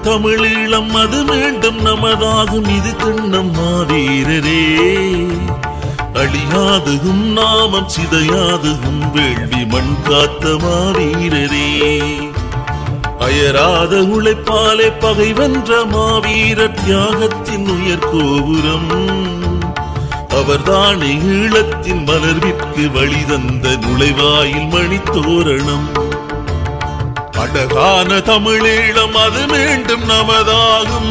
தமிழீழம் அது மீண்டும் நமதாகும் இது கண்ணம் மாவீரரே அழியாதுகும் நாமம் சிதையாதுகும் வேள்வி மண் காத்த மாவீரரே அயராத உழைப்பாலே பகை வென்ற மாவீரர் தியாகத்தின் உயர் கோபுரம் அவர்தானே ஈழத்தின் மலர்விற்கு வழி தந்த நுழைவாயில் மணித்தோரணம் அழகான தமிழீழம் அது மீண்டும் நமதாகும்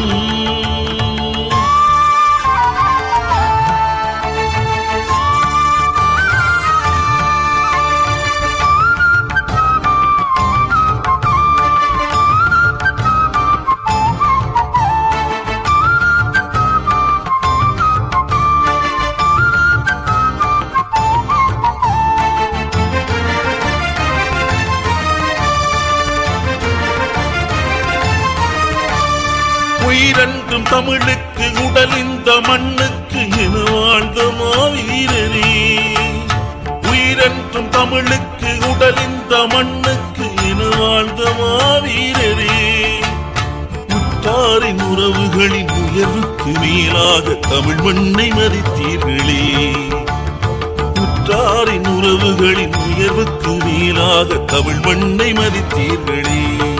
உயிரென்றும் தமிழுக்கு உடல் இந்த மண்ணுக்கு என வாழ்ந்த மாவீரரே உயிரென்றும் தமிழுக்கு உடல் இந்த மண்ணுக்கு என வாழ்ந்த மாவீரரே உற்றாரின் உறவுகளின் உயர்வுக்கு மேலாக தமிழ் மண்ணை மதித்தீர்களே உற்றாரின் உறவுகளின் உயர்வுக்கு மேலாக தமிழ் மண்ணை மதித்தீர்களே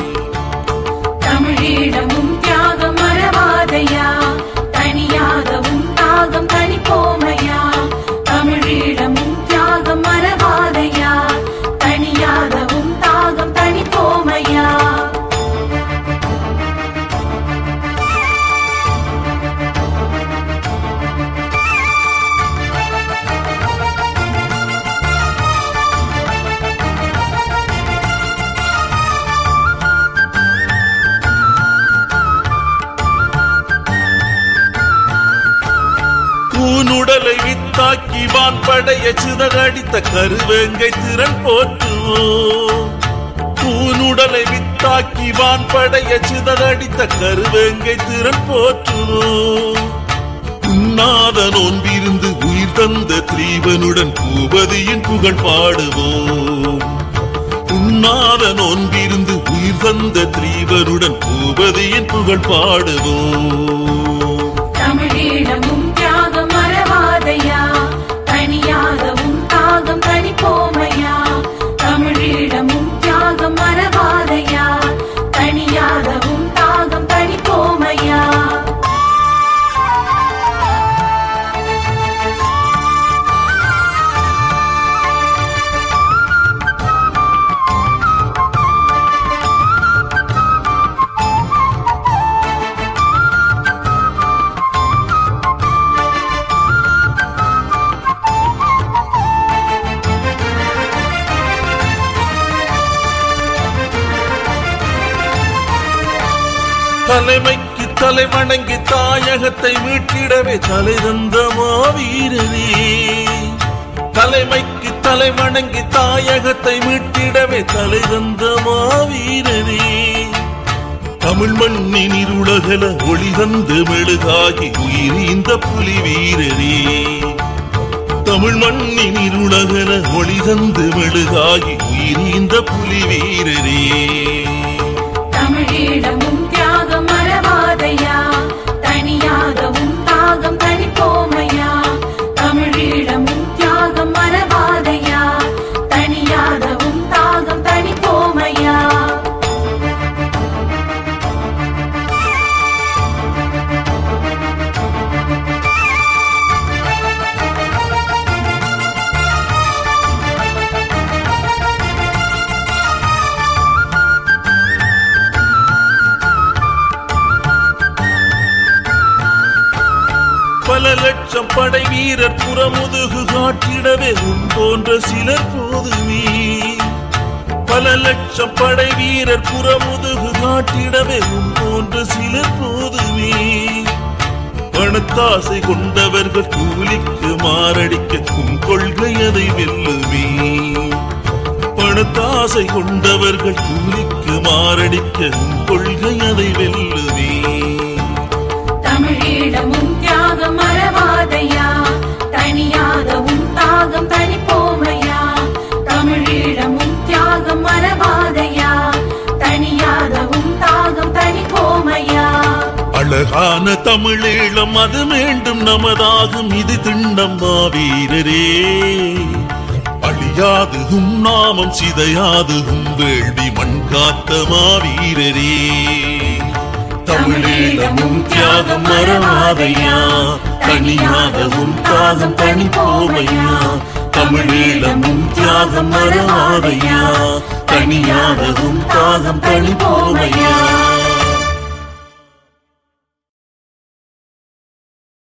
தமிழீழமும் தியாகம் மறவாதையா தனியாகவும் தாகம் தனிப்போமையா தமிழீழமும் தியாகம் மறவாதையா தனியாகவும் தாகம் தனிப்போமையா ஊனுடலை வித்தாக்கி வான் படைய சிதறடித்த கருவேங்கை திறன் போற்றுவோம் ஊனுடலை வித்தாக்கி வான் படைய சிதறடித்த கருவேங்கை திறன் போற்றுவோம் உண்ணாத நோன்பிருந்து உயிர் தந்த திரீவனுடன் பூபதியின் புகழ் பாடுவோம் உண்ணாத நோன்பிருந்து உயிர் தந்த திரீவனுடன் பூபதியின் புகழ் பாடுவோம் தமிழீழமும் தியாகம் மறவாதையா தனியாகவும் தாகம் தனிப்போமையா தமிழீழமும் தியாகம் மறவாதையா தனியாகவும் தாகம் தனிப்போமையா தலைமைக்கு தலை வணங்கி தாயகத்தை மீட்டிடவே தலை தந்த மாவீரரே தலைமைக்கு தலை வணங்கி தாயகத்தை மீட்டிடவே தலை தந்த மாவீரரே தமிழ் மண்ணின் இருளகல ஒளி தந்து மெழுகாகி உயிரீந்த புலி வீரரே தமிழ் மண்ணின் இருளகல ஒளி தந்து மெழுகாகி உயிரீந்த புலி வீரரே தமிழீழமும் தியாகம் மறவாதையா தனியாகவும் தாகம் தனிப்போமையா தமிழீழமும் தியாகம் மறவாதையா தனியாகவும் தாகம் தனிப்போமையா பல லட்சம் படை வீரர் புறமுதுகு காட்டிடவே உன் போன்ற சிலர் போதுமே பல லட்சம் படை வீரர் புறமுதுகு காட்டிடவே உன் போன்ற சிலர் போதுமே பணத்தாசை கொண்டவர்கள் கூலிக்கு மாரடிக்க உன் கொள்கை அதை வெல்லுமே பணத்தாசை கொண்டவர்கள் கூலிக்கு மாரடிக்க உன் கொள்கை அதை வெல்லுமே தமிழீழமும் தியாகம் மறவாதையா தனியாகவும் தாகம் தனிப்போமையா தமிழீழமும் தியாகம் மறவாதையா தனியாகவும் தாகம் தனிப்போமையா அழகான தமிழீழம் அது மீண்டும் நமதாகும் இது திண்ணம் மாவீரரே அழியாது உம் நாமம் சிதையாது உம் வேள்வி மண் காத்த மாவீரரே தமிழீழமும் தியாகம் மறவாதையா தனியாகவும் தாகம் தனி போவையா தமிழீழமும் தியாகம் மறவாதையா தனியாகவும் தாகம் தனி போவையா